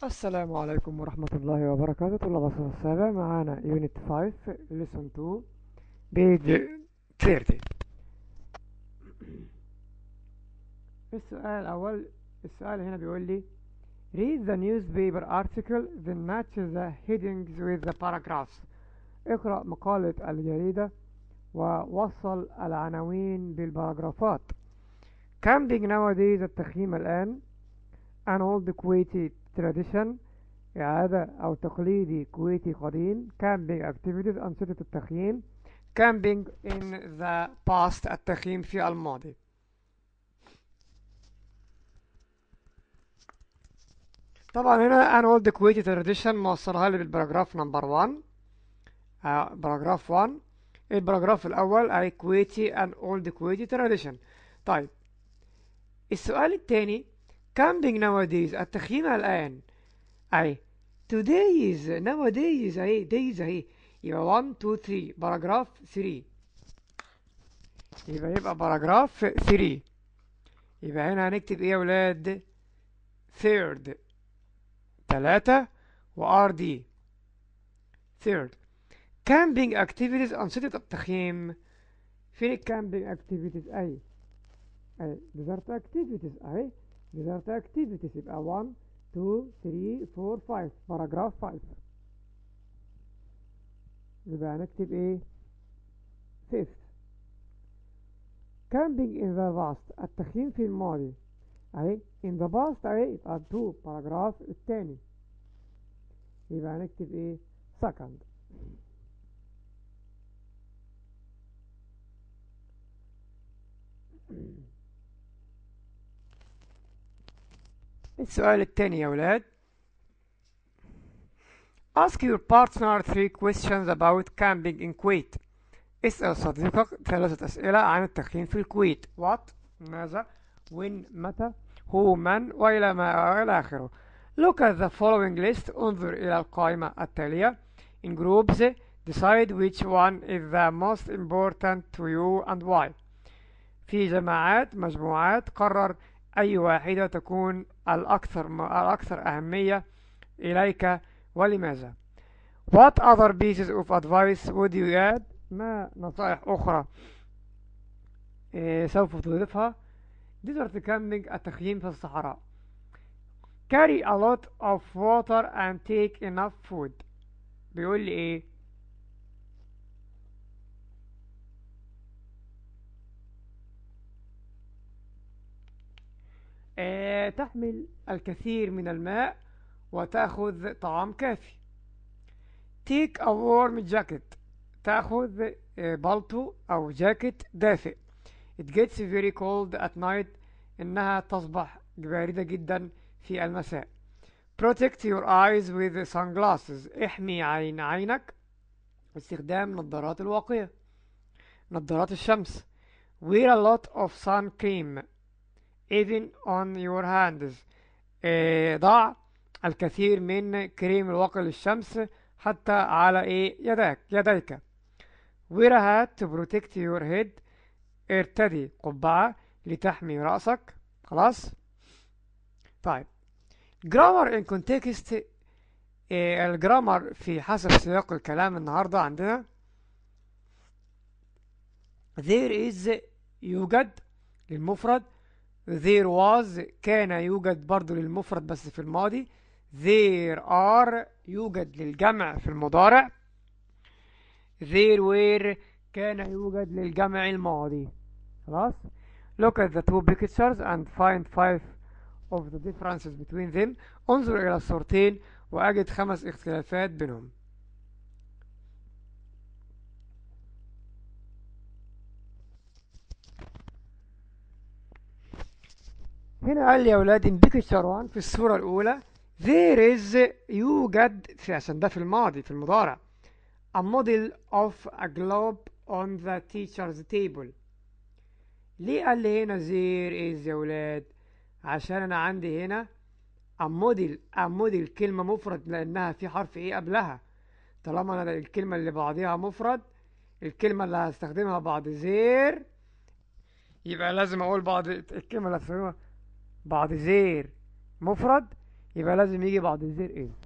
السلام عليكم ورحمة الله وبركاته طلاب الصف السابع معانا يونت 5 لسون 2 بيج 30 السؤال الأول السؤال هنا بيقول لي read the newspaper article then match the headings with the paragraphs اقرأ مقالة الجريدة ووصل العناوين بالباراجرافات camping nowadays التخييم الآن an old Kuwaiti tradition عادة أو تقليدي كويتي قديم camping activities أنشطة التخييم camping in the past التخييم في الماضي طبعا هنا an old Kuwaiti tradition موصلها لي بالبراجراف نمبر 1 آه باراجراف 1 الباراجراف الأول أي كويتي an old Kuwaiti tradition طيب السؤال الثاني camping nowadays التخييم الآن أي today's nowadays أهي days أهي يبقى 1 2 3 باراجراف 3 يبقى يبقى باراجراف 3 يبقى هنا هنكتب ايه يا ولاد third تلاتة و RD third camping activities أنشطة التخييم فين الكامبينج activities أي أي desert activities أي desert activities يبقى 1 2 3 4 5 باراجراف 5 يبقى هنكتب ايه fifth camping in the past التخييم في الماضي اهي in the past اهي يبقى 2 باراجراف الثاني يبقى هنكتب ايه second السؤال الثاني يا ولاد Ask your partner three questions about camping in Kuwait. اسأل صديقك ثلاثة أسئلة عن التخييم في الكويت. What? ماذا؟ When? متى؟ Who? من؟ وإلى ما وإلى آخره. Look at the following list. انظر إلى القائمة التالية. In groups, decide which one is the most important to you and why. في جماعات مجموعات قرر أي واحدة تكون الأكثر الأكثر أهمية إليك ولماذا What other pieces of advice would you add ما نصائح أخرى إيه سوف تضيفها Desert camping التخييم في الصحراء Carry a lot of water and take enough food بيقول لي إيه إيه تحمل الكثير من الماء وتأخذ طعام كافي take a warm jacket تأخذ بلطو أو جاكيت دافئ it gets very cold at night إنها تصبح باردة جدا في المساء protect your eyes with sunglasses احمي عين عينك باستخدام نظارات الواقية نظارات الشمس wear a lot of sun cream even on your hands إيه ضع الكثير من كريم الواقي للشمس حتى على ايه يدك يديك wear a hat to protect your head ارتدي قبعة لتحمي رأسك خلاص طيب grammar in context إيه الجرامر في حسب سياق الكلام النهاردة عندنا there is يوجد للمفرد there was كان يوجد برضو للمفرد بس في الماضي there are يوجد للجمع في المضارع there were كان يوجد للجمع الماضي خلاص look at the two pictures and find five of the differences between them انظر إلى الصورتين وأجد خمس اختلافات بينهم هنا قال لي يا أولاد in picture 1 في الصورة الأولى there is يوجد في عشان ده في الماضي في المضارع a model of a globe on the teacher's table ليه قال لي هنا there is يا ولاد عشان انا عندي هنا a model a model كلمة مفرد لانها في حرف ايه قبلها طالما انا الكلمة اللي بعضيها مفرد الكلمة اللي هستخدمها بعد there يبقى لازم اقول بعض الكلمة اللي هستخدمها بعد زير مفرد يبقى لازم يجي بعد زير is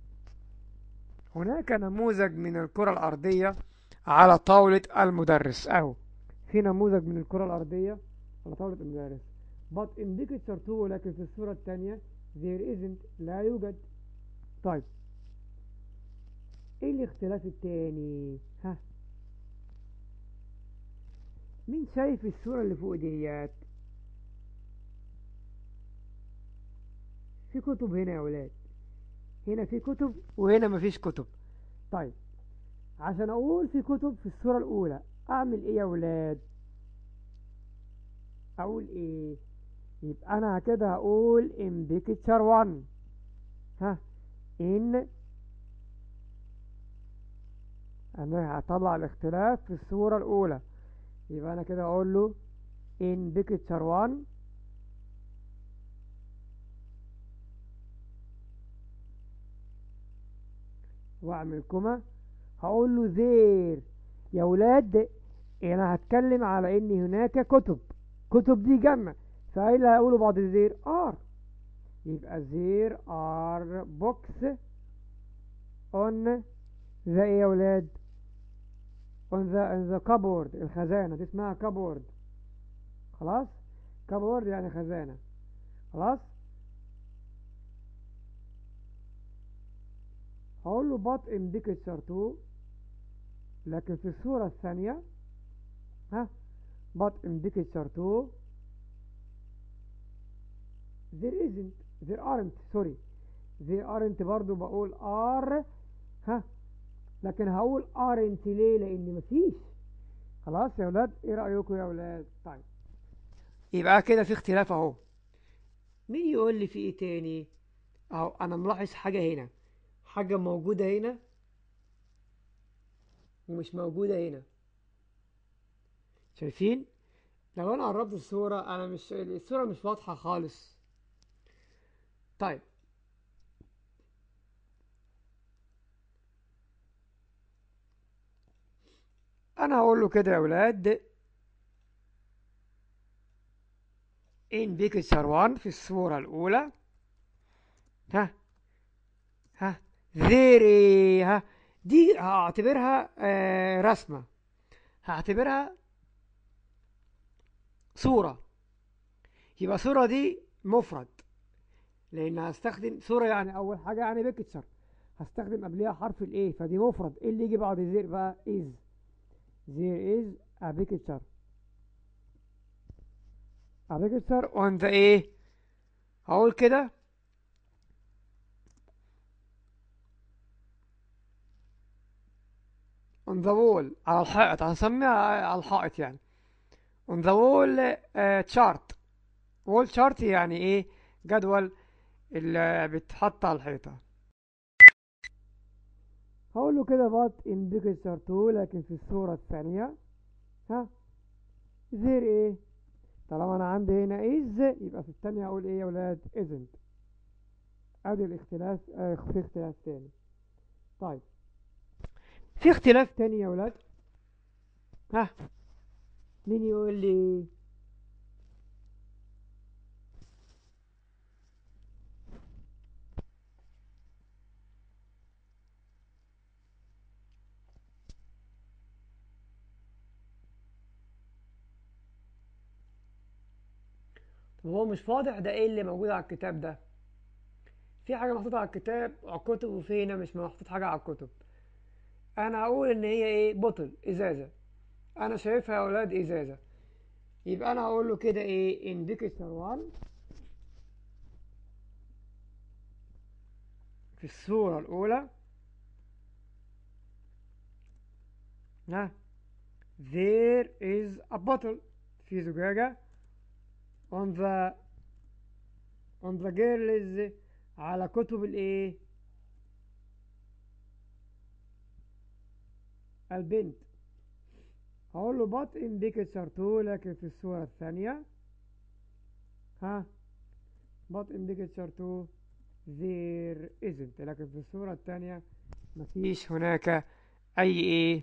هناك نموذج من الكرة الأرضية على طاولة المدرس أهو في نموذج من الكرة الأرضية على طاولة المدرس but in picture 2 لكن في الصورة الثانية there isn't لا يوجد طيب ايه الاختلاف التاني ها مين شايف الصورة اللي فوق ديت في كتب هنا يا ولاد هنا في كتب وهنا مفيش كتب طيب عشان اقول في كتب في الصورة الاولى اعمل ايه يا ولاد اقول ايه يبقى انا كده هقول in picture 1 ها in انا هطلع الاختلاف في الصورة الاولى يبقى انا كده اقول له in picture 1 واعمل كوما هقول له there يا ولاد انا هتكلم على ان هناك كتب كتب دي جمع فايه اللي هقوله بعد زير ار يبقى زير ار بوكس اون ذا ايه يا ولاد اون ذا ذا كابورد الخزانة دي اسمها كابورد خلاص كابورد يعني خزانة خلاص هقول له بط ان بيكتشر 2 لكن في الصورة الثانية ها بط ان بيكتشر 2 there isn't there aren't sorry there aren't برضو بقول are ها لكن هقول aren't ليه لان مفيش خلاص يا ولاد ايه رأيكم يا ولاد طيب يبقى كده في اختلاف اهو مين يقول لي في ايه تاني اهو انا ملاحظ حاجة هنا حاجة موجودة هنا ومش موجودة هنا شايفين لو انا قربت الصورة انا مش الصورة مش واضحة خالص طيب انا هقول له كده يا ولاد in picture 1 في الصورة الاولى ها ها there ها دي هعتبرها آه رسمة هعتبرها صورة يبقى صورة دي مفرد لان هستخدم صورة يعني اول حاجة يعني بيكتشر هستخدم قبلها حرف الايه فدي مفرد ايه اللي يجي بعد زير بقى is there is a picture a picture on the ايه هقول كده on the wall على الحائط هنسميها على الحائط يعني on the wall uh, chart wall chart يعني ايه جدول اللي بيتحط على الحيطة هقول له كده بط in picture 2 لكن في الصورة الثانية ها there ايه طالما انا عندي هنا is يبقى في الثانية اقول ايه يا ولاد isn't ادي الاختلاف آه في اختلاف تاني طيب في اختلاف تاني يا ولاد ها مين يقول لي وهو مش واضح ده ايه اللي موجود على الكتاب ده في حاجة محطوطة على الكتاب على الكتب وفي هنا مش محطوط حاجة على الكتب انا هقول ان هي ايه بطل ازازة انا شايفها يا اولاد ازازة يبقى انا هقول له كده ايه ان بيكتشر 1 في الصورة الاولى ها there is a bottle في زجاجة on the on the girls على كتب الايه البنت هقول له but in picture 2 لكن في الصورة الثانية ها but in picture 2 there isn't لكن في الصورة الثانية مفيش هناك أي إيه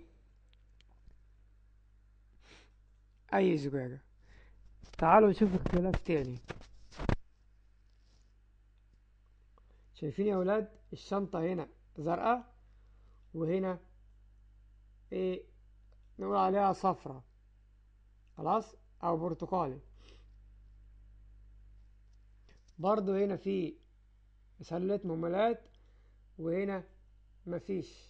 أي زجاجة تعالوا نشوف اختلاف تاني شايفين يا ولاد الشنطة هنا زرقاء وهنا ايه نقول عليها صفرة خلاص او برتقالي برضو هنا في سلة مملات وهنا مفيش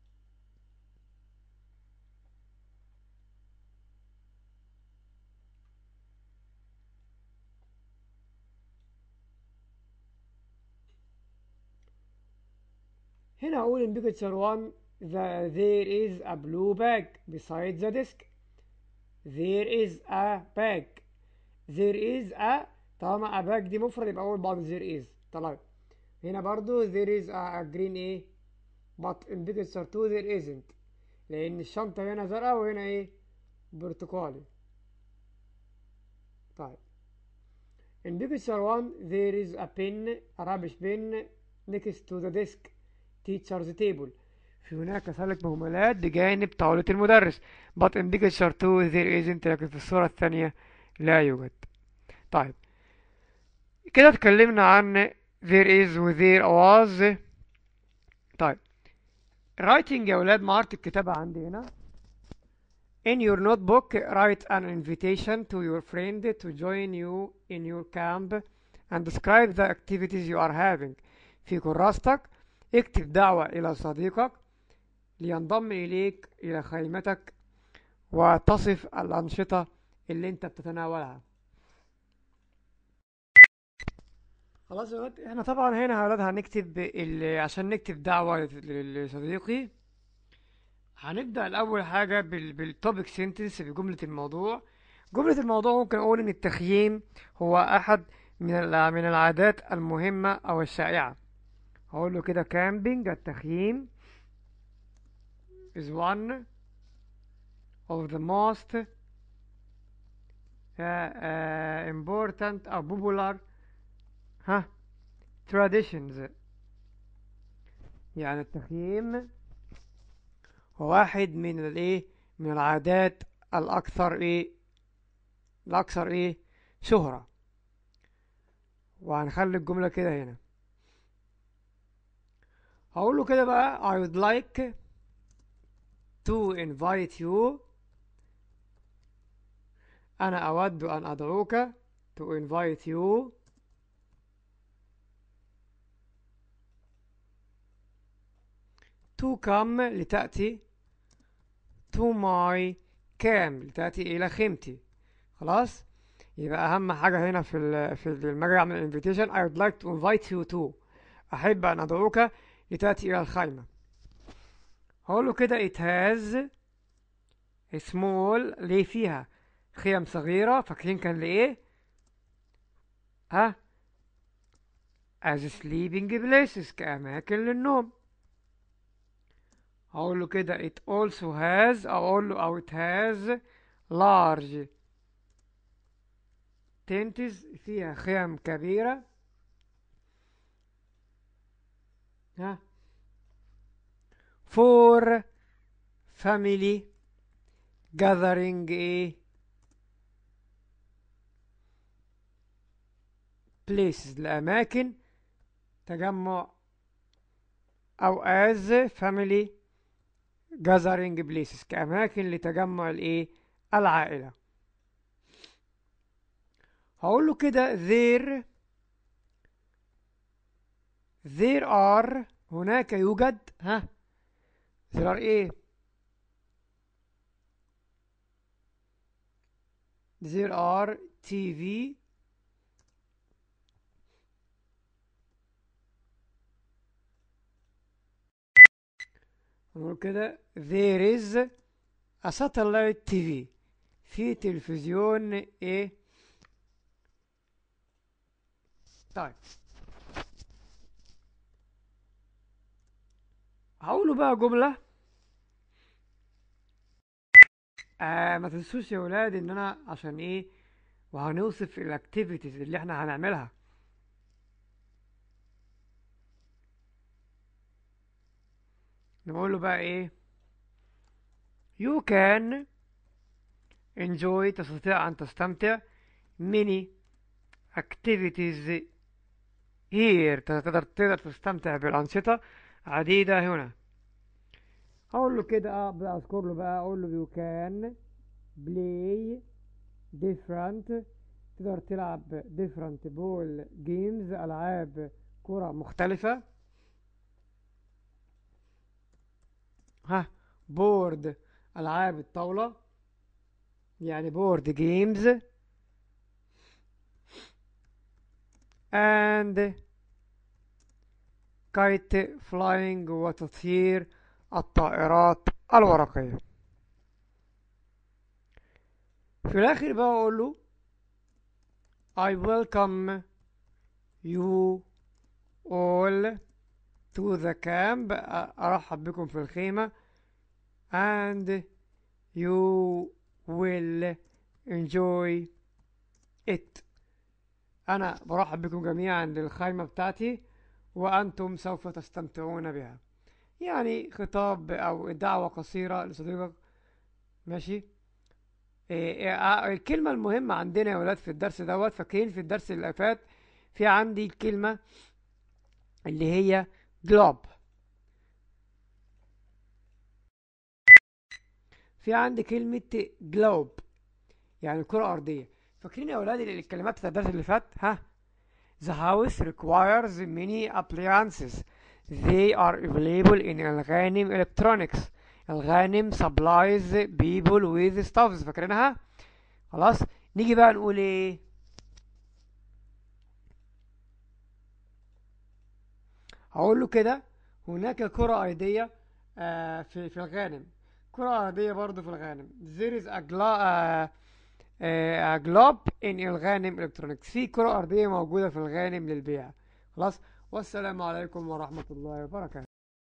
هنا أقول in picture 1 the, there is a blue bag beside the desk there is a bag there is a طالما a bag دي مفرد يبقى أول بعض there is طيب هنا برضو there is a, a green ايه but in picture 2 there isn't لأن الشنطة هنا زرقاء وهنا ايه برتقالي طيب in picture 1 there is a pen a rubbish pen next to the desk teacher's table في هناك سلة مهملات بجانب طاولة المدرس but in picture 2 there isn't لكن في الصورة الثانية لا يوجد طيب كده اتكلمنا عن there is و there was طيب writing يا ولاد مهارة الكتابة عندي هنا In your notebook write an invitation to your friend to join you in your camp and describe the activities you are having في كراستك اكتب دعوة إلى صديقك لينضم إليك إلى خيمتك وتصف الأنشطة اللي أنت بتتناولها خلاص يا ولاد احنا طبعا هنا يا ولاد هنكتب ال- عشان نكتب دعوة ل- لصديقي هنبدأ الأول حاجة بال بالتوبيك سنتنس بجملة الموضوع جملة الموضوع ممكن أقول إن التخييم هو أحد من الع- من العادات المهمة أو الشائعة هقول له كده camping التخييم is one of the most uh, uh, important or popular ها traditions يعني التخييم هو واحد من الايه من العادات الأكثر ايه الأكثر ايه شهرة وهنخلي الجملة كده هنا هقول له كده بقى I would like to invite you أنا أود أن أدعوك to invite you to come لتأتي to my camp لتأتي إلى خيمتي خلاص يبقى أهم حاجة هنا في ال في المجال عن invitation I would like to invite you to أحب أن أدعوك لتأتي إلى الخيمة هقول له كده it has a small ليه فيها خيم صغيرة فاكرين كان لإيه ها as sleeping places كأماكن للنوم هقول له كده it also has أو أقول له أو it has large tents فيها خيم كبيرة ها for family gathering ايه places الأماكن تجمع أو as family gathering places كأماكن لتجمع الإيه العائلة هقول له كده there there are هناك يوجد ها there are ايه there are TV نقول كده there is a satellite TV في تلفزيون ايه طيب هقوله بقى جملة آه ما تنسوش يا ولاد ان انا عشان ايه وهنوصف الاكتيفيتيز اللي احنا هنعملها نقول له بقى ايه you can enjoy تستطيع ان تستمتع many activities here تقدر تقدر تستمتع بالأنشطة عديدة هنا هقول له كده اه بقى اذكر له بقى اقول له you can play different تقدر تلعب different ball games ألعاب كرة مختلفة ها بورد ألعاب الطاولة يعني بورد جيمز and kite flying وتطهير الطائرات الورقية في الآخر بقى أقول له I welcome you all to the camp أرحب بكم في الخيمة and you will enjoy it أنا برحب بكم جميعا للخيمة بتاعتي وأنتم سوف تستمتعون بها يعني خطاب أو دعوة قصيرة لصديقك ماشي إيه إيه الكلمة المهمة عندنا يا ولاد في الدرس دوت فاكرين في الدرس اللي فات في عندي الكلمة اللي هي جلوب في عندي كلمة جلوب يعني كرة أرضية فاكرين يا ولاد الكلمات بتاع الدرس اللي فات ها The house requires many appliances They are available in الغانم electronics الغانم supplies people with stuffs فاكرينها خلاص نيجي بقى نقول ايه هقول له كده هناك كرة أرضية آه في في الغانم كرة أرضية برضو في الغانم there is a, glo uh, uh, a globe in الغانم electronics في كرة أرضية موجودة في الغانم للبيع خلاص والسلام عليكم ورحمة الله وبركاته